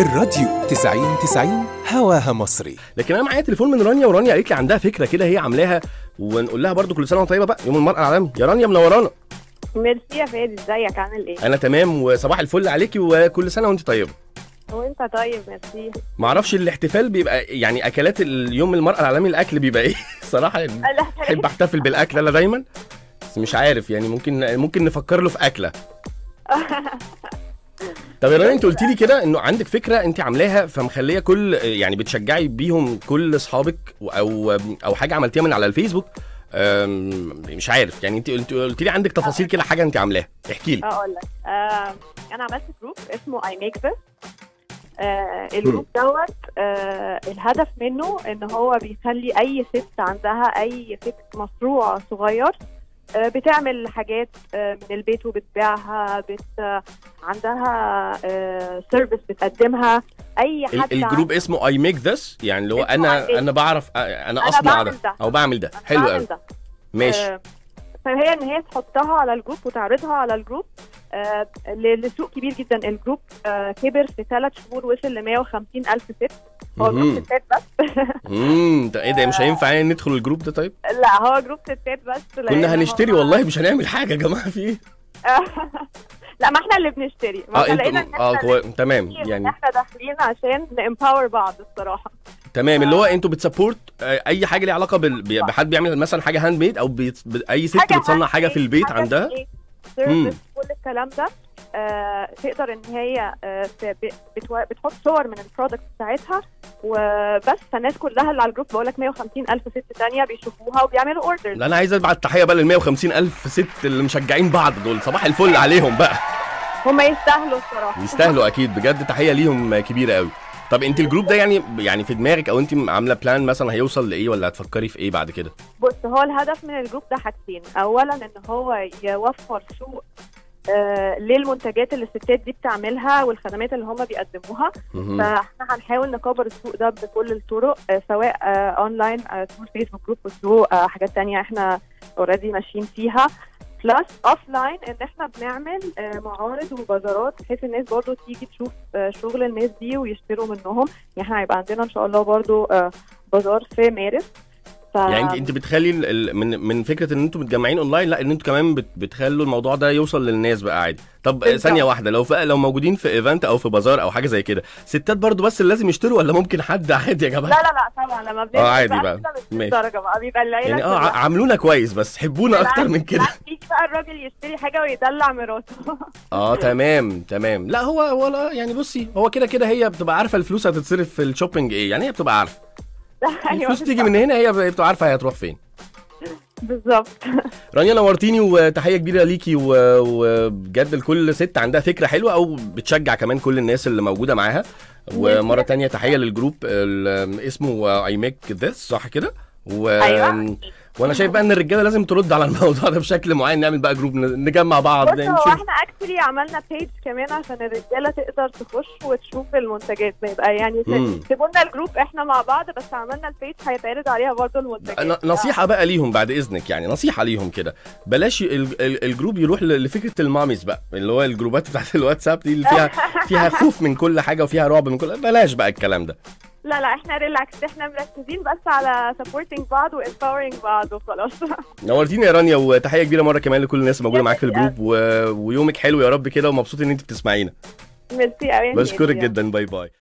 الراديو 90 90 هواها مصري لكن انا معايا تليفون من رانيا ورانيا قالت لي عندها فكره كده هي عاملاها ونقول لها برضو كل سنه وانت طيبه بقى يوم المراه العالمي يا رانيا منورانا ميرسي يا فادي ازيك عامل ايه؟ انا تمام وصباح الفل عليكي وكل سنه وانت طيبه وانت طيب ميرسي معرفش الاحتفال بيبقى يعني اكلات اليوم المراه العالمي الاكل بيبقى ايه صراحه يعني بحب احتفل بالاكل انا دايما بس مش عارف يعني ممكن ممكن نفكر له في اكله طب يا رانيا انت قلت لي كده انه عندك فكره انت عاملاها فمخليه كل يعني بتشجعي بيهم كل اصحابك او او حاجه عملتيها من على الفيسبوك أم، مش عارف يعني انت قلت قلت لي عندك تفاصيل كده حاجه انت عاملاها احكي لي اقول لك آه انا عملت جروب اسمه اي ميك ذس آه الجروب دوت آه الهدف منه ان هو بيخلي اي ست عندها اي فكره مشروع صغير آه بتعمل حاجات آه من البيت وبتبيعها بت آه عندها سيرفيس بتقدمها اي ال- حد الجروب اسمه اي ميك ذس يعني اللي هو اسمه انا I make. انا بعرف انا أنا اصنع بعمل ده ده. او بعمل ده عنده- حلو بعمل قوي ده. ماشي آه، فهي ان هي تحطها على الجروب وتعرضها على الجروب آه، ل- لسوق كبير جدا الجروب آه، كبر في ثلاث شهور وصل ل 150 الف ست هو مهم. جروب ستات بس امم ده ايه ده مش هينفع يعني ندخل الجروب ده طيب لا هو جروب ستات بس لأن كنا هنشتري هو- والله مش هنعمل حاجه يا جماعه في ايه لا ما احنا اللي بنشتري ما اه احنا لقينا انتوا ان اه احنا كو... اللي تمام بنشتري، يعني احنا داخلين عشان نامباور بعض الصراحه تمام اللي هو انتوا بتسبورت آه، اي حاجه ليها علاقه بال... ب- بحد بيعمل مثلا حاجه هاند ميد او بيت... ب... اي ست بتصنع حاجه في البيت عندها مم. سيرفيس كل الكلام ده آه تقدر ان هي آه ت- ب- بتو- بتحط صور من البرودكت بتاعتها وبس فالناس كلها اللي على الجروب بقول لك 150 الف ست تانية بيشوفوها وبيعملوا اوردرز لا انا عايز ابعت تحيه بقى لل 150 الف ست اللي مشجعين بعض دول صباح الفل عليهم بقى هم يستاهلوا الصراحه يستاهلوا اكيد بجد تحيه ليهم كبيره قوي طب انت الجروب ده يعني يعني في دماغك او انت عامله بلان مثلا هيوصل لايه ولا هتفكري في ايه بعد كده بص هو الهدف من الجروب ده حاجتين اولا ان هو يوفر سوق آه للمنتجات اللي الستات دي بتعملها والخدمات اللي هم بيقدموها مهم. فاحنا هنحاول نكبر السوق ده بكل الطرق آه، سواء آه، اونلاين آه، ثرو فيسبوك جروب وثرو آه، حاجات تانية احنا اوريدي ماشيين فيها بلس اوف لاين ان احنا بنعمل آه، معارض وبازارات بحيث الناس برضو تيجي تشوف آه، شغل الناس دي ويشتروا منهم يعني احنا هيبقى عندنا ان شاء الله برضو آه، بازار في مارس ف... يعني انت انت بتخلي ال- ال- من من فكره ان انتوا متجمعين اونلاين لا ان انتوا كمان بت- بتخلوا الموضوع ده يوصل للناس بقى عادي طب بالظبط. ثانيه واحده لو في لو موجودين في ايفنت او في بازار او حاجه زي كده ستات برضو بس اللي لازم يشتروا ولا ممكن حد عادي يا جماعه لا لا لا طبعا لما بنعمل اه عادي بقى. كده مش ماشي. درجه بقى بيبقى العيله يعني اه كلها. ع- عاملونا كويس بس حبونا اكتر من كده بالعكس، يجي بقى الراجل يشتري حاجه ويدلع مراته اه تمام تمام لا هو هو لا يعني بصي هو كده كده هي بتبقى عارفه الفلوس هتتصرف في الشوبينج ايه يعني هي بتبقى عارفه الفلوس تيجي من هنا هي بتبقى عارفه هي هتروح فين بالظبط رانيا نورتيني وتحيه كبيره ليكي و- وبجد لكل ست عندها فكره حلوه او بتشجع كمان كل الناس اللي موجوده معاها ومره تانية تحيه للجروب ال- اسمه اي ميك ذس صح كده و... أيوة. وانا شايف بقى ان الرجاله لازم ترد على الموضوع ده بشكل معين نعمل بقى جروب ن- نجمع بعض بص هو نشوف احنا اكشلي عملنا بيج كمان عشان الرجاله تقدر تخش وتشوف المنتجات ما يبقى يعني مم. سيبوا لنا الجروب احنا مع بعض بس عملنا البيج هيتعرض عليها برضه المنتجات ن- نصيحة بقى ليهم بعد إذنك يعني نصيحة ليهم كده بلاش ال- ال- الجروب يروح ل- لفكرة الماميز بقى اللي هو الجروبات بتاعت الواتساب دي اللي فيها فيها خوف من كل حاجة وفيها رعب من كل بلاش بقى الكلام ده لا لا احنا ريلاكس احنا مركزين بس على سبورتنج بعض وامباورنج بعض وخلاص نورتيني يا رانيا وتحية كبيرة مرة كمان لكل الناس الموجودة معاك في الجروب و... ويومك حلو يا رب كده ومبسوط إن أنت بتسمعينا ميرسي قوي بشكرك جدا باي باي